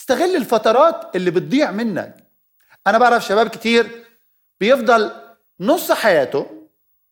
استغل الفترات اللي بتضيع منك انا بعرف شباب كتير بيفضل نص حياته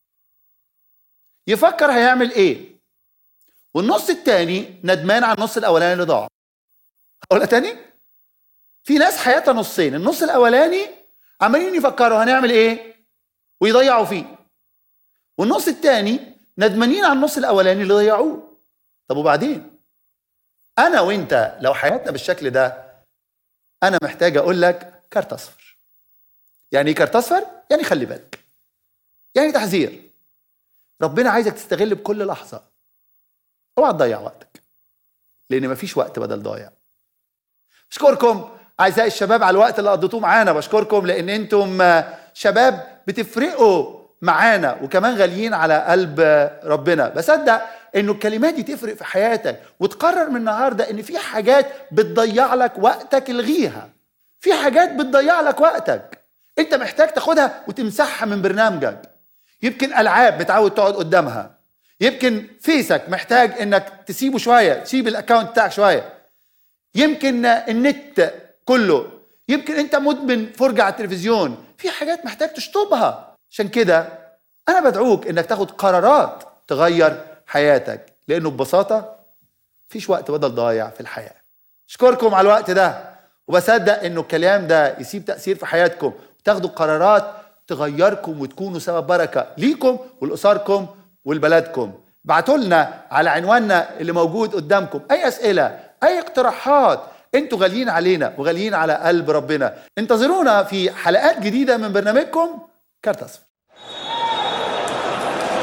يفكر هيعمل ايه والنص التاني ندمان على النص الاولاني اللي ضاع اقولها تاني في ناس حياتها نصين النص الاولاني عمالين يفكروا هنعمل ايه ويضيعوا فيه والنص التاني ندمانين على النص الاولاني اللي ضيعوه طب وبعدين انا وانت لو حياتنا بالشكل ده انا محتاج اقول لك كارت اصفر يعني ايه كارت اصفر يعني خلي بالك يعني تحذير ربنا عايزك تستغل بكل لحظه اوعى تضيع وقتك لان مفيش وقت بدل ضايع اشكركم اعزائي الشباب على الوقت اللي قضيتوه معانا بشكركم لان انتم شباب بتفرقوا معانا وكمان غاليين على قلب ربنا بصدق انه الكلمات دي تفرق في حياتك وتقرر من النهارده ان في حاجات بتضيع لك وقتك الغيها في حاجات بتضيع لك وقتك انت محتاج تاخدها وتمسحها من برنامجك يمكن العاب متعود تقعد قدامها يمكن فيسك محتاج انك تسيبه شويه تسيب الاكونت بتاعك شويه يمكن النت كله يمكن انت مدمن فرجه على التلفزيون في حاجات محتاج تشطبها عشان كده انا بدعوك انك تاخد قرارات تغير حياتك لانه ببساطه مفيش وقت بدل ضايع في الحياه اشكركم على الوقت ده وبصدق انه الكلام ده يسيب تاثير في حياتكم وتاخدوا قرارات تغيركم وتكونوا سبب بركه ليكم ولاسركم ولبلدكم ابعتوا لنا على عنواننا اللي موجود قدامكم اي اسئله اي اقتراحات انتوا غاليين علينا وغاليين على قلب ربنا انتظرونا في حلقات جديده من برنامجكم كارت اصفر